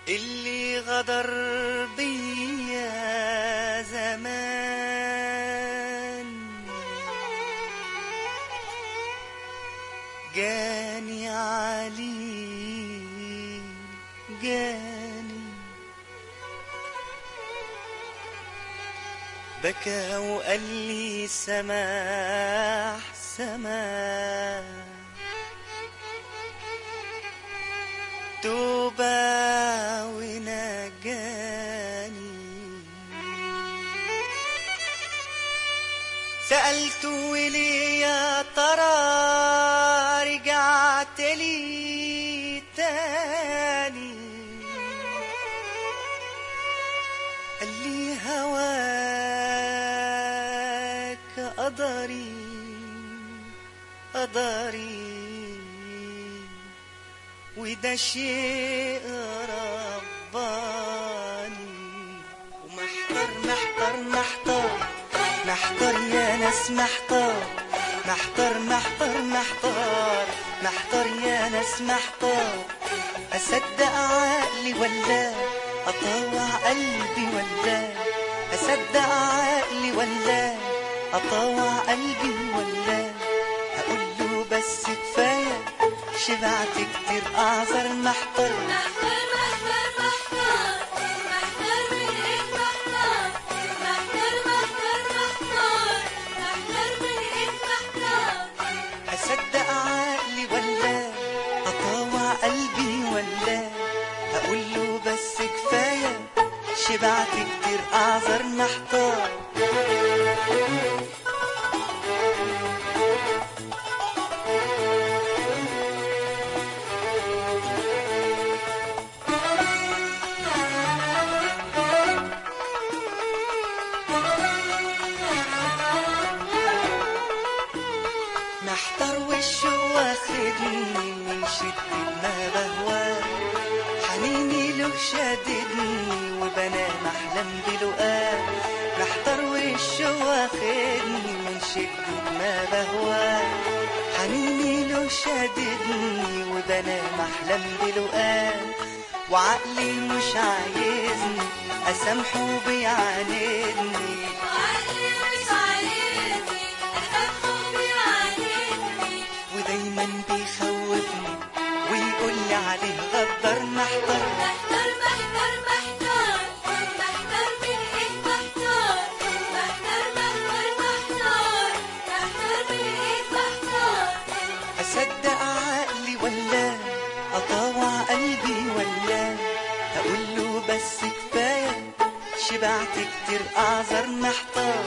اللي غدر بيا زمان جاني علي جاني بكى وقال لي سماح سماح توبة ونجاني سألت ولي يا ترى رجعت لي تاني قال لي هواك قدري قدري وده شيء رباني ومحتار محتار محتار محتار يا ناس محتار محتار محتار محتار محتار يا ناس محتار أصدق عقلي ولا أطوع قلبي ولا أصدق عقلي ولا أطوع قلبي ولا أقول له بس كفاية شبعت كتير أعذر محتار محتار محتار محتار محتار من ايه محتار محتار محتار محتار محتار من ايه محتار أصدق عقلي ولا أطاوع قلبي ولا أقول له بس كفاية شبعت كتير أعذر محتار محتار وشه واخدني من شدة ما بهواه حنيني له شاددني وبنام احلم بلقاه محتار وشه واخدني من شدة ما بهواه حنيني له شاددني وبنام احلم بلقاه وعقلي مش عايزني اسامحه بيعاندني وعقلي مش عايزني أسامحه بيعاندني ودايما بيخوفني ويقول لي عليه غدر محتار محتار محتار محتار محتار من ايه محتار محتار محتار محتار محتار من ايه محتار اصدق عقلي ولا اطاوع قلبي ولا اقول له بس كفايه شبعت كتير اعذر محتار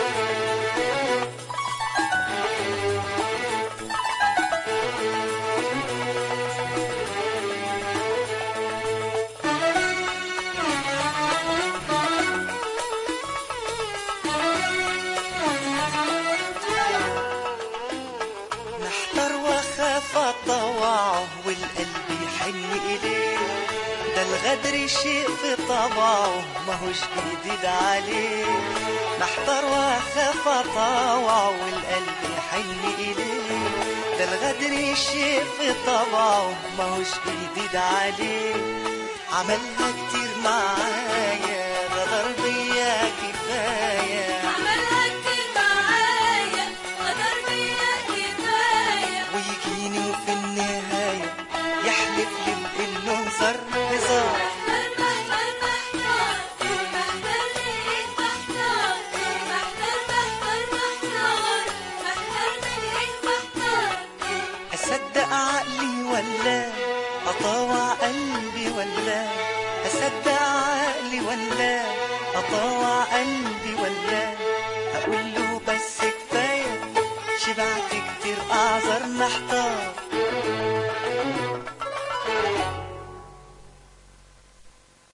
محتار واخاف اطوعه والقلب يحن اليه ده الغدر شيء في طبعه ماهوش جديد عليه محتار واخاف اطوعه والقلب يحن اليه ده الغدر شيء في طبعه ماهوش جديد عليه عملها كتير معايا غدر بيا كفايه عملها كتير معايا قدر بيا كفاية ويجيني وفي النهاية يحلف لي بإنه هزار هزار محتار محتار محتار محتار من ايه محتار محتار محتار محتار محتار من ايه محتار أصدق عقلي ولا أطاوع قلبي ولا أصدق عقلي ولا أطاوع قلبي ولا أقول له بس كفاية شبعت كتير أعذر محتار